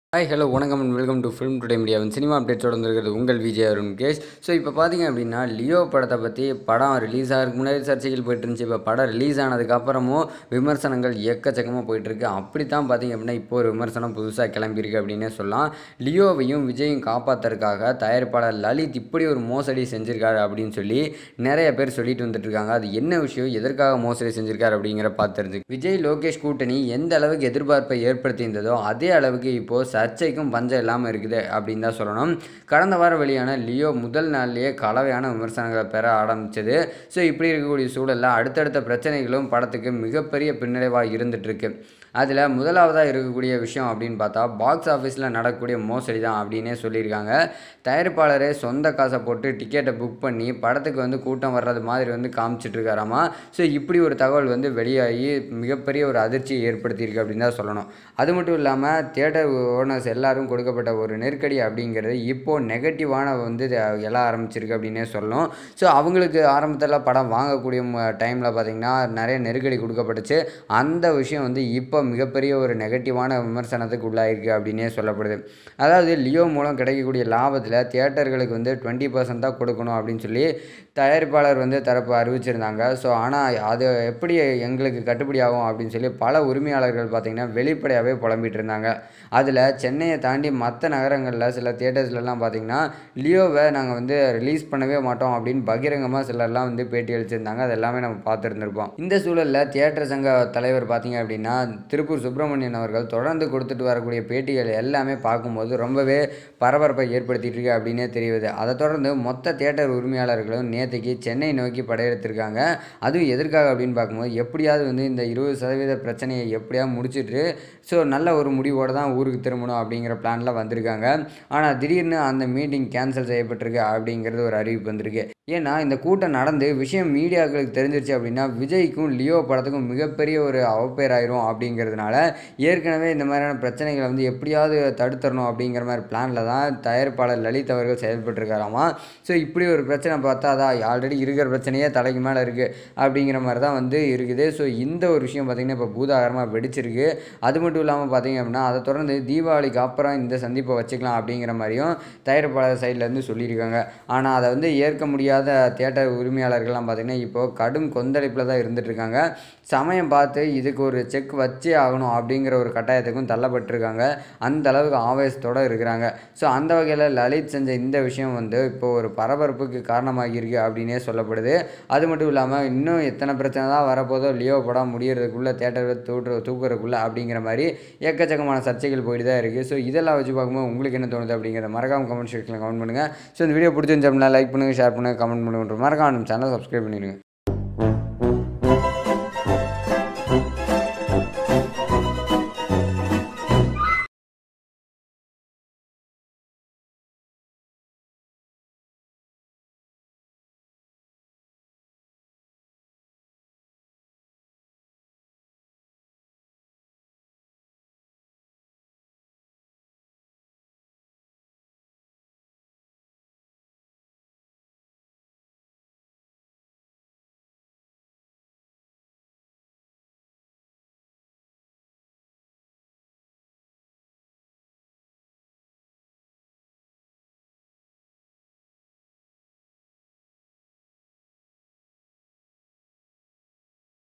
hi hello வணக்கம் and welcome to film today மீடியாவின் cinema அப்டேட்ஸோட வந்திருக்கிறது உங்கள் விஜய் அருண் கேஷ் ஸோ இப்போ பார்த்தீங்க அப்படின்னா லியோ படத்தை பற்றி படம் ரிலீஸ் ஆகிறதுக்கு முன்னாடி சர்ச்சைகள் போயிட்டு இருந்துச்சு இப்போ படம் ரிலீஸ் ஆனதுக்கப்புறமும் விமர்சனங்கள் எக்கச்சக்கமாக போயிட்டுருக்கு அப்படி தான் பார்த்தீங்க அப்படின்னா இப்போ ஒரு விமர்சனம் புதுசாக கிளம்பியிருக்கு அப்படின்னே சொல்லலாம் லியோவையும் விஜயும் காப்பாற்றுறதுக்காக தயாரிப்பாளர் லலித் இப்படி ஒரு மோசடி செஞ்சிருக்காரு அப்படின்னு சொல்லி நிறைய பேர் சொல்லிட்டு வந்துட்டு இருக்காங்க அது என்ன விஷயம் எதற்காக மோசடி செஞ்சிருக்காரு அப்படிங்கிற பார்த்துருந்து விஜய் லோகேஷ் கூட்டணி எந்த அளவுக்கு எதிர்பார்ப்பை ஏற்படுத்தியிருந்ததோ அதே அளவுக்கு இப்போது சர்ச்சைக்கும் பஞ்சம் இல்லாமல் இருக்குது அப்படின்னு தான் சொல்லணும் கடந்த வாரம் வெளியான லியோ முதல் நாள்லேயே கலவையான விமர்சனங்களை பெற ஆரம்பிச்சது ஸோ இப்படி இருக்கக்கூடிய சூழலில் அடுத்தடுத்த பிரச்சனைகளும் படத்துக்கு மிகப்பெரிய பின்னடைவாக இருந்துகிட்ருக்கு அதில் முதலாவதாக இருக்கக்கூடிய விஷயம் அப்படின்னு பார்த்தா பாக்ஸ் ஆஃபீஸில் நடக்கக்கூடிய மோசடி தான் அப்படின்னே சொல்லியிருக்காங்க தயாரிப்பாளரே சொந்த காசை போட்டு டிக்கெட்டை புக் பண்ணி படத்துக்கு வந்து கூட்டம் வர்றது மாதிரி வந்து காமிச்சிட்ருக்காராமா ஸோ இப்படி ஒரு தகவல் வந்து வெளியாகி மிகப்பெரிய ஒரு அதிர்ச்சியை ஏற்படுத்தியிருக்கு அப்படின்னு தான் சொல்லணும் அது மட்டும் இல்லாமல் தியேட்டர் ஓனர்ஸ் எல்லாரும் கொடுக்கப்பட்ட ஒரு நெருக்கடி அப்படிங்கிறது இப்போது நெகட்டிவான வந்து எழ ஆரம்பிச்சிருக்கு அப்படின்னே சொல்லணும் ஸோ அவங்களுக்கு ஆரம்பத்தில் படம் வாங்கக்கூடிய டைமில் பார்த்திங்கன்னா நிறைய நெருக்கடி கொடுக்கப்பட்டுச்சு அந்த விஷயம் வந்து இப்போ மிகப்பெரிய ஒரு நெகட்டிவான விமர்சனத்துக்கு உள்ளாயிருக்கு அப்படின்னே சொல்லப்படுது அதாவது லியோ மூலம் கிடைக்கக்கூடிய லாபத்தில் தியேட்டர்களுக்கு வந்து டுவெண்ட்டி பர்சன்ட் தான் கொடுக்கணும் அப்படின்னு சொல்லி தயாரிப்பாளர் வந்து தரப்பு அறிவிச்சிருந்தாங்க ஸோ ஆனால் அது எப்படி எங்களுக்கு கட்டுப்படி ஆகும் அப்படின்னு சொல்லி பல உரிமையாளர்கள் பார்த்திங்கன்னா வெளிப்படையாகவே புலம்பிட்டு இருந்தாங்க அதில் சென்னையை தாண்டி மற்ற நகரங்களில் சில தியேட்டர்ஸ்லலாம் பார்த்திங்கன்னா லியோவை நாங்கள் வந்து ரிலீஸ் பண்ணவே மாட்டோம் அப்படின்னு பகிரங்கமாக சிலர்லாம் வந்து பேட்டி அளிச்சிருந்தாங்க அது எல்லாமே நம்ம பார்த்துருந்துருப்போம் இந்த சூழலில் தியேட்டர் சங்க தலைவர் பார்த்திங்க அப்படின்னா திருப்பூர் சுப்பிரமணியன் அவர்கள் தொடர்ந்து கொடுத்துட்டு வரக்கூடிய பேட்டிகள் எல்லாமே பார்க்கும்போது ரொம்பவே பரபரப்பை ஏற்படுத்திட்டு இருக்கு அப்படின்னே தெரியுது அதை தொடர்ந்து மொத்த தியேட்டர் உரிமையாளர்களும் நேற்றுக்கு சென்னை நோக்கி படையெடுத்திருக்காங்க அதுவும் எதற்காக அப்படின்னு பார்க்கும்போது எப்படியாவது வந்து இந்த இருபது சதவீத பிரச்சனையை எப்படியாவது முடிச்சுட்டு ஸோ நல்ல ஒரு முடிவோடு தான் ஊருக்கு திரும்பணும் அப்படிங்கிற பிளானில் வந்திருக்காங்க ஆனால் திடீர்னு அந்த மீட்டிங் கேன்சல் செய்யப்பட்டிருக்கு அப்படிங்கிறது ஒரு அறிவிப்பு வந்திருக்கு ஏன்னா இந்த கூட்டம் நடந்து விஷயம் மீடியாக்களுக்கு தெரிஞ்சிருச்சு அப்படின்னா விஜய்க்கும் லியோ படத்துக்கும் மிகப்பெரிய ஒரு அவப்பேராயிரும் அப்படிங்கிறதுனால ஏற்கனவே இந்த மாதிரியான பிரச்சனைகளை வந்து எப்படியாவது தடுத்தரணும் அப்படிங்கிற மாதிரி பிளானில் தான் தயாரிப்பாளர் லலித் அவர்கள் செயல்பட்டுருக்காராமா ஸோ இப்படி ஒரு பிரச்சனை பார்த்தா அதான் ஆல்ரெடி இருக்கிற பிரச்சனையே தலைக்கு மேலே இருக்குது அப்படிங்கிற மாதிரி தான் வந்து இருக்குது ஸோ இந்த ஒரு விஷயம் பார்த்திங்கன்னா இப்போ பூதாகரமாக வெடிச்சிருக்கு அது மட்டும் இல்லாமல் பார்த்திங்க அப்படின்னா அதை தொடர்ந்து தீபாவளிக்கு அப்புறம் இந்த சந்திப்பை வச்சுக்கலாம் அப்படிங்கிற மாதிரியும் தயாரிப்பாளர் சைட்லேருந்து சொல்லியிருக்காங்க ஆனால் அதை வந்து ஏற்க முடியாத தியேட்டர் உரிமையாளர்கள்லாம் பார்த்திங்கன்னா இப்போது கடும் கொந்தளிப்பில் தான் இருந்துகிட்ருக்காங்க சமயம் பார்த்து இதுக்கு ஒரு செக் வச்சே ஆகணும் அப்படிங்கிற ஒரு கட்டாயத்துக்கும் தள்ளப்பட்டிருக்காங்க அந்த அளவுக்கு ஆவேசத்தோடு இருக்கிறாங்க ஸோ அந்த வகையில் லலித் செஞ்ச இந்த விஷயம் வந்து இப்போ ஒரு பரபரப்புக்கு காரணமாகியிருக்கு அப்படின்னே சொல்லப்படுது அது மட்டும் இல்லாமல் இன்னும் எத்தனை பிரச்சனை தான் வரப்போதோ லியோ படம் முடியறதுக்குள்ளே தேட்டரில் தூட்டு தூக்குறதுக்குள்ளே அப்படிங்கிற மாதிரி எக்கச்சக்கமான சர்ச்சைகள் போயிட்டு தான் இருக்குது ஸோ இதெல்லாம் வச்சு பார்க்கும்போது உங்களுக்கு என்ன தோணுது அப்படிங்கிறத மறக்காம கமெண்ட் செக்ஷனில் கமெண்ட் பண்ணுங்கள் ஸோ இந்த வீடியோ பிடிச்சிருந்துச்சு அப்படின்னா லைக் பண்ணுங்கள் ஷேர் பண்ணுங்கள் கமெண்ட் பண்ணுங்கள் மறக்காம நம்ம சேனல் சப்ஸ்கிரைப் பண்ணிடுங்க